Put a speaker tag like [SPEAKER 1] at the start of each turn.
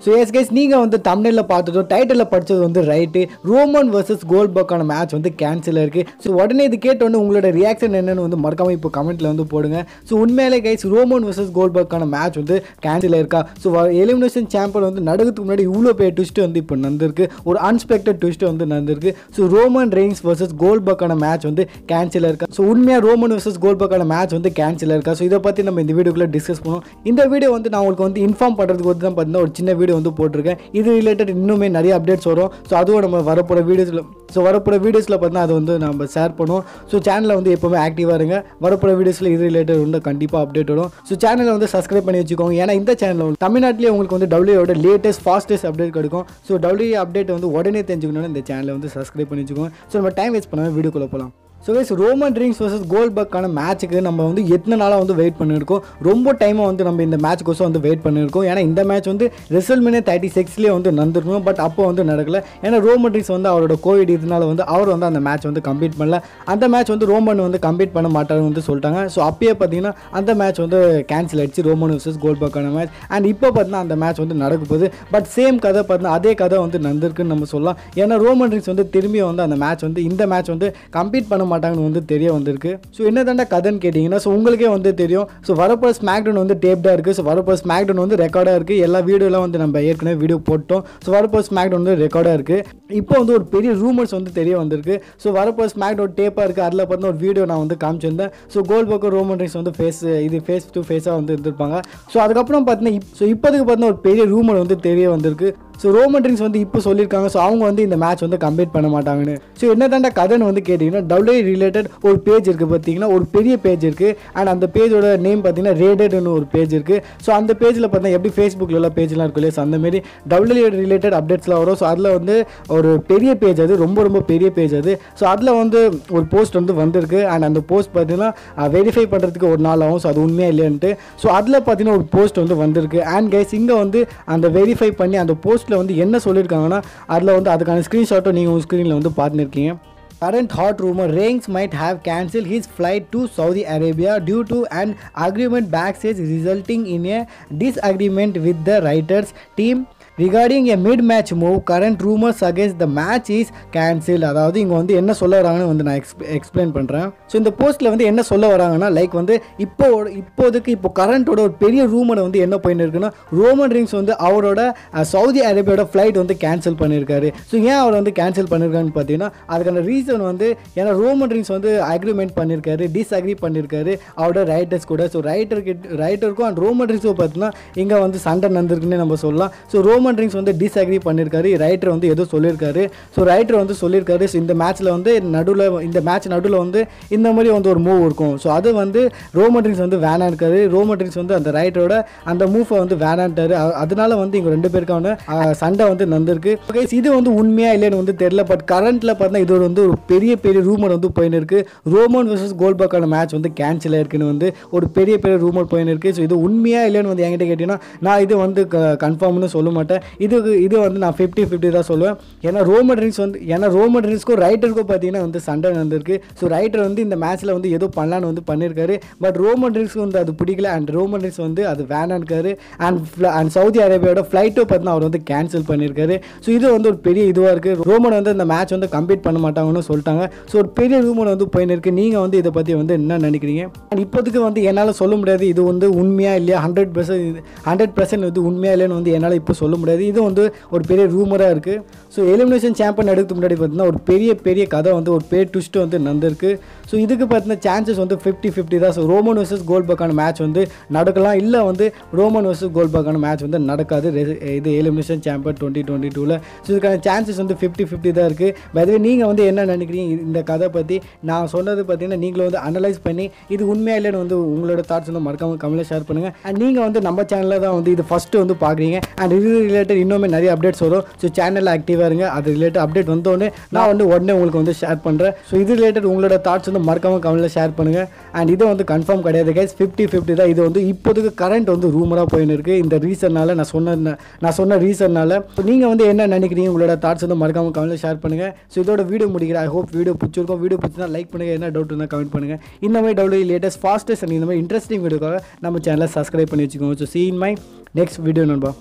[SPEAKER 1] so S guys நீங்கள் வந்து தமிழில் பார்த்ததோ டைட்டிலில் படித்தது வந்து ரைட்டு ரோமன் வர்சஸ் கோல்பக்கான மேட்ச் வந்து கேன்சல் இருக்குது ஸோ உடனே இது கேட்டோன்னே உங்களோட ரியாக்ஷன் என்னன்னு வந்து மறக்காம இப்போ கமெண்ட்டில் வந்து போடுங்க ஸோ உண்மையிலே கைஸ் ரோமன் வர்சஸ் கோல்பக்கான மேட்ச் வந்து கேன்சல் இருக்கா ஸோ எலிமினேஷன் சாம்பியன் வந்து நடக்கிறதுக்கு முன்னாடி இவ்வளோ பெரிய ட்விஸ்ட் வந்து இப்போ நடந்திருக்கு ஒரு அன்எக்ஸ்பெக்டட் ட்விஸ்ட் வந்து நடந்திருக்கு ஸோ ரோமன் ரெயின்ஸ் வர்சஸ் கோல்பக்கான மேட்ச் வந்து கேன்சல் இருக்கா ஸோ உண்மையாக ரோமன் வர்சஸ் கோல்பக்கான மேட்ச் வந்து கேன்சல் இருக்கா ஸோ இதை பற்றி நம்ம இந்த வீடியோக்குள்ளே டிஸ்கஸ் பண்ணுவோம் இந்த வீடியோ வந்து நான் உங்களுக்கு வந்து இன்ஃபார்ம் பண்ணுறதுக்கு வந்து தான் பார்த்தீங்கன்னா ஒரு சின்ன வீடியோ வந்து போட்டிருக்கேன் இது ரிலேட்டட் இன்னுமே நிறைய அப்டேட்ஸ் வரும் ஸோ அதுவும் நம்ம வரப்போகிற வீடியோஸில் ஸோ வரப்போகிற வீடியோஸில் பார்த்தீங்கன்னா அது வந்து நம்ம ஷேர் பண்ணுவோம் ஸோ சேனலில் வந்து எப்போவுமே ஆக்டிவாக இருங்க வரப்போகிற வீடியோஸில் இது ரிலேட்டட் வந்து கண்டிப்பாக அப்டேட் வரும் ஸோ சேனலை வந்து சப்ஸ்கிரைப் பண்ணி வச்சுக்கோங்க ஏன்னா இந்த சேனலில் வந்து தமிழ்நாட்டிலே உங்களுக்கு வந்து டபிள்யூயோட லேட்டஸ்ட் ஃபாஸ்டஸ்ட் அப்டேட் கிடைக்கும் ஸோ டபிள்யூ அப்டேட் வந்து உடனே தெரிஞ்சுக்கணும்னு இந்த சேனலை வந்து சப்ஸ்கிரைப் பண்ணி வச்சுக்கோங்க ஸோ நம்ம டைம் வேஸ்ட் பண்ணாமல் வீடியோக்குள்ளே போகலாம் so guys Roman Reigns versus கோல்பக்கான மேட்ச்சுக்கு நம்ம வந்து எத்தனை நாளாக வந்து வெயிட் பண்ணியிருக்கோம் ரொம்ப டைமாக வந்து நம்ம இந்த மேட்ச்க்கோசம் வந்து வெயிட் பண்ணியிருக்கோம் ஏன்னா இந்த மேட்ச் வந்து ரிசல்ட் தேர்ட்டி சிக்ஸ்லேயே வந்து நடந்திருக்கணும் பட் அப்போ வந்து நடக்கல ஏன்னா ரோமன் ட்ரிங்ஸ் வந்து அவரோட கோவிட் இதனால வந்து அவர் வந்து அந்த மேட்ச் வந்து கம்ப்ளீட் பண்ணல அந்த மேட்ச் வந்து ரோமன் வந்து கம்ப்ளீட் பண்ண மாட்டாருன்னு வந்து சொல்லிட்டாங்க ஸோ அப்பயே பார்த்தீங்கன்னா அந்த மேட்ச் வந்து கேன்சல் ஆயிடுச்சு ரோமன் வர்சஸ் கோல்பக்கான மேட்ச் அண்ட் இப்போ பார்த்தீங்கன்னா அந்த மேட்ச் வந்து நடக்க போகுது பட் சேம் கதை பார்த்தீங்கன்னா அதே கதை வந்து நடந்திருக்குன்னு நம்ம சொல்லலாம் ஏன்னா ரோமன் ட்ரிங்ஸ் வந்து திரும்பி வந்து அந்த மேட்ச் வந்து இந்த மேட்ச் வந்து கம்ப்ளீட் பண்ண மாட்டாங்கன்னு வந்து தெரிய வந்திருக்கு ஸோ என்ன தாண்டா கதைன்னு கேட்டிங்கன்னா ஸோ உங்களுக்கே வந்து தெரியும் ஸோ வரப்போகிற ஸ்மாக்டவுன் வந்து டேப்டாக இருக்குது ஸோ வரப்போகிற ஸ்மாக்டவுன் வந்து ரெக்கார்டாக இருக்குது எல்லா வீடியோலாம் வந்து நம்ம ஏற்கனவே வீடியோ போட்டோம் ஸோ வரப்போகிற ஸ்மாக்டவுன் வந்து ரெக்கார்டாக இருக்குது இப்போ வந்து ஒரு பெரிய ரூமர்ஸ் வந்து தெரிய வந்திருக்கு ஸோ வரப்போகிற ஸ்மாக்டவுன் டேப்பாக இருக்குது அதில் பார்த்தா ஒரு வீடியோ நான் வந்து காமிச்சிருந்தேன் so Goldberg Roman Reigns வந்து ஃபேஸ் இது ஃபேஸ் டு ஃபேஸாக வந்து இருந்திருப்பாங்க ஸோ அதுக்கப்புறம் பார்த்தீங்கன்னா ஸோ இப்போதுக்கு பார்த்தீங்கன்னா ஒரு பெரிய ரூமர் வந்து தெரிய வந்திருக்கு ஸோ ரோமன் ட்ரிங்ஸ் வந்து இப்போ சொல்லியிருக்காங்க ஸோ அவங்க வந்து இந்த மேட்ச் வந்து கம்ப்ளீட் பண்ண மாட்டாங்கன்னு ஸோ என்ன தாண்டா கதைன்னு வந்து கேட்டிங்கன்னா டபிள்யூ ரிலேட்டட் ஒரு பேஜ் இருக்குது பார்த்தீங்கன்னா ஒரு பெரிய பேஜ் இருக்குது அண்ட் அந்த பேஜோட நேம் பார்த்தீங்கன்னா ரேடட்னு ஒரு பேஜ் இருக்குது ஸோ அந்த பேஜில் பார்த்தீங்கன்னா எப்படி ஃபேஸ்புக்கில் எல்லாம் பேஜ்லாம் இருக்கும் இல்லையா ஸோ அந்த மாதிரி டபிள்யூ ரிலேட்டட் அப்டேட்ஸ்லாம் வரும் ஸோ அதில் வந்து ஒரு பெரிய பேஜ் அது ரொம்ப ரொம்ப பெரிய பேஜ் அது ஸோ அதில் வந்து ஒரு போஸ்ட் வந்து வந்திருக்கு அண்ட் அந்த போஸ்ட் பார்த்தீங்கன்னா வெரிஃபை பண்ணுறதுக்கு ஒரு நாள் ஆகும் ஸோ அது உண்மையாக இல்லைன்ட்டு ஸோ அதில் பார்த்தீங்கன்னா ஒரு போஸ்ட் வந்து வந்திருக்கு அண்ட் கைஸ் இங்கே வந்து அந்த வெரிஃபை பண்ணி அந்த போஸ்ட்டில் வந்து என்ன சொல்லியிருக்காங்கன்னா அதில் வந்து அதுக்கான ஸ்க்ரீன்ஷாட்டும் நீங்கள் உங்கள் ஸ்க்ரீனில் வந்து பார்த்துருக்கீங்க current hot rumor Reigns might have cancelled his flight to Saudi Arabia due to an agreement backstage resulting in a disagreement with the writers team regarding a mid match move current rumors against the match is cancelled அதாவது இங்கே வந்து என்ன சொல்ல வராங்கன்னு வந்து நான் X explain பண்ணுறேன் so இந்த போஸ்ட்டில் வந்து என்ன சொல்ல வராங்கன்னா லைக் வந்து இப்போ இப்போதைக்கு இப்போ கரண்ட்டோட ஒரு பெரிய ரூமர் வந்து என்ன போயின்னு இருக்குன்னா ரோமன் ரிங்ஸ் வந்து அவரோட அஹ், சவுதி அரேபியாவோட ஃப்ளைட் வந்து கேன்சல் பண்ணியிருக்காரு ஸோ ஏன் அவர் வந்து கேன்சல் பண்ணியிருக்காருன்னு பார்த்தீங்கன்னா அதுக்கான ரீசன் வந்து ஏன்னா ரோமன் ரிங்ஸ் வந்து அக்ரிமெண்ட் பண்ணியிருக்காரு டிஸ்அக்ரி பண்ணியிருக்காரு அவரோட ரைட்டர்ஸ் கூட ஸோ ரைட்டருக்கு ரைட்டருக்கும் அண்ட் ரோமன் ரிங்ஸும் பார்த்தீங்கன்னா இங்கே வந்து சண்டை நடந்திருக்குன்னு நம்ம சொல்லலாம் ஸோ ரோமன் ரிங்ஸ் வந்து டிஸ்அக்ரி பண்ணியிருக்காரு ரைட்டர் வந்து ஏதோ சொல்லியிருக்காரு ஸோ ரைட்டர் வந்து சொல்லியிருக்காரு ஸோ இந்த மேட்ச்சில் வந்து நடுவில் இந்த மேட்ச் நடுவில் வந்து இந்த மாதிரி வந்து ஒரு மூவ் இருக்கும் ஸோ அது வந்து ரோமன் ரிங்ஸ் வந்து வேணாம் இருக்காரு ரோமன் ரிங்ஸ் வந்து அந்த ரைட்டரோட அந்த மூவை வந்து வேணான்ட்டாரு அ- அதனால வந்து இவங்க ரெண்டு பேருக்கான அஹ், சண்டை வந்து நடந்திருக்கு Okay, இது வந்து உண்மையா இல்லைன்னு வந்து தெரியல பட் கரண்ட்ல பார்த்தா இது ஒரு வந்து ஒரு பெரிய பெரிய ரூமர் வந்து போயின்னு இருக்கு ரோமன் வர்சஸ் கோல்பாக்கான மேட்ச் வந்து கேன்சல் ஆயிருக்குன்னு வந்து ஒரு பெரிய பெரிய ரூமர் போயின்னு இருக்கு ஸோ இது உண்மையா இல்லைன்னு வந்து என்கிட்ட கேட்டீங்கன்னா நான் இது வந்து கன்ஃபார்ம்னு சொல்ல மாட்டேன் இது இது வந்து நான் ஃபிஃப்டி ஃபிஃப்டி தான் சொல்லுவேன் ஏன்னா ரோமன் ரிங்ஸ் வந்து ஏன்னா ரோமன் ரிங்ஸ்க்கும் ரைட்டருக்கும் பார்த்தீங்கன்னா வந்து சண்டை நடந்திருக்கு ஸோ ரைட்டர் வந்து இந்த மேட்ச்சில் வந்து ஏதோ பண்ணலான்னு வந்து பண்ணியிருக்காரு பட் ரோமன் ரிங்ஸ்க்கு வந்து அது பிடிக்கல அண்ட் ரோமன் ரிங்ஸ் வந்து அது வேணான்னுக்காரு அண்ட் அண்ட் சவுதி அரேபியாவோட ஃப்ளைட்டும் பார்த்தீங்கன்னா அவர் வந்து கேன்சல் பண்ணியிருக்காரு ஸோ இது வந்து ஒரு பெரிய இதுவாக இருக்குது ரோமன் வந்து இந்த மேட்ச் வந்து கம்ப்ளீட் பண்ண மாட்டாங்கன்னு சொல்லிட்டாங்க ஸோ ஒரு பெரிய ரூமர் வந்து போயின்னு இருக்கு நீங்கள் வந்து இதை பற்றி வந்து என்ன நினைக்கிறீங்க அண்ட் இப்போதைக்கு வந்து என்னால் சொல்ல முடியாது இது வந்து உண்மையா இல்லையா ஹண்ட்ரட் பர்சன்ட் ஹண்ட்ரட் பர்சன்ட் வந்து உண்மையா இல்லைன்னு வந்து என்னால் இப்போ சொல்ல முடியாது இது வந்து ஒரு பெரிய ரூமராக இருக்குது ஸோ எலிமினேஷன் சாம்பியன் எடுக்கிறதுக்கு முன்னாடி பார்த்தீங்கன்னா ஒரு பெரிய பெரிய கதை வந்து ஒரு பெரிய ட்விஸ்ட் வந்து நடந்திருக்கு ஸோ இதுக்கு பார்த்தீங்கன்னா சான்சஸ் வந்து ஃபிஃப்டி ஃபிஃப்டி தான் ஸோ ரோமன் வர்சஸ் கோல்பக்கான மேட்ச் வந்து நடக்கலாம் இல்லை வந்து ரோமன் வர்சஸ் கோல்பக்கான மேட்ச் வந்து நடக்காது ரெ- இது எலிமினேஷன் சாம்பியன் டுவெண்ட்டி டுவெண்ட்டி டூவில் ஸோ இதுக்கான சான்சஸ் வந்து ஃபிஃப்டி ஃபிஃப்டி தான் இருக்குது பதவே நீங்கள் வந்து என்ன நினைக்கிறீங்க இந்த கதை பற்றி நான் சொன்னது பார்த்தீங்கன்னா நீங்களும் வந்து அனலைஸ் பண்ணி இது உண்மையா இல்லைன்னு வந்து உங்களோட தாட்ஸ் வந்து மறக்காம கமெண்ட்ல ஷேர் பண்ணுங்கள் அண்ட் நீங்கள் வந்து நம்ம சேனலில் தான் வந்து இது ஃபஸ்ட்டு வந்து பார்க்குறீங்க அண்ட் இது ரிலேட்டட் இன்னுமே நிறைய அப்டேட்ஸ் வரும் ஸோ சேனலில் ஆக்டிவாக இருங்க அது ரிலேட்டட் அப்டேட் வந்தோடனே நான் வந்து உடனே உங்களுக்கு வந்து ஷேர் பண்ணுறேன் ஸோ இது ரிலேட்டட் உங்களோட தாட்ஸ் வந்து மறக்காம கமெண்ட்டில் ஷேர் பண்ணுங்கள் அண்ட் இது வந்து கன்ஃபார்ம் கிடையாது கைஸ் ஃபிஃப்டி ஃபிஃப்டி தான் இது வந்து இப்போதைக்கு கரண்ட் வந்து ரூமராக போயின்னு இருக்கு இந்த ரீசன்னால நான் சொன்ன நான் சொன்ன ரீசன்னால நீங்கள் வந்து என்ன நினைக்கிறீங்க உங்களோட தாட்ஸ் வந்து மறக்காம கமெண்ட்டில் ஷேர் பண்ணுங்கள் ஸோ இதோட வீடியோ முடிக்கிறேன் ஐ ஹோப் வீடியோ பிடிச்சிருக்கும் வீடியோ பிடிச்சினா லைக் பண்ணுங்கள் என்ன டவுட் இருந்தால் கமெண்ட் பண்ணுங்கள் இந்த மாதிரி டவுட் லேட்டஸ்ட் ஃபாஸ்டஸ்ட் அண்ட் இந்த மாதிரி இன்ட்ரெஸ்டிங் வீடியோக்காக நம்ம சேனலை சப்ஸ்கிரைப் பண்ணி வச்சுக்கோங்க so see in my next video நண்பா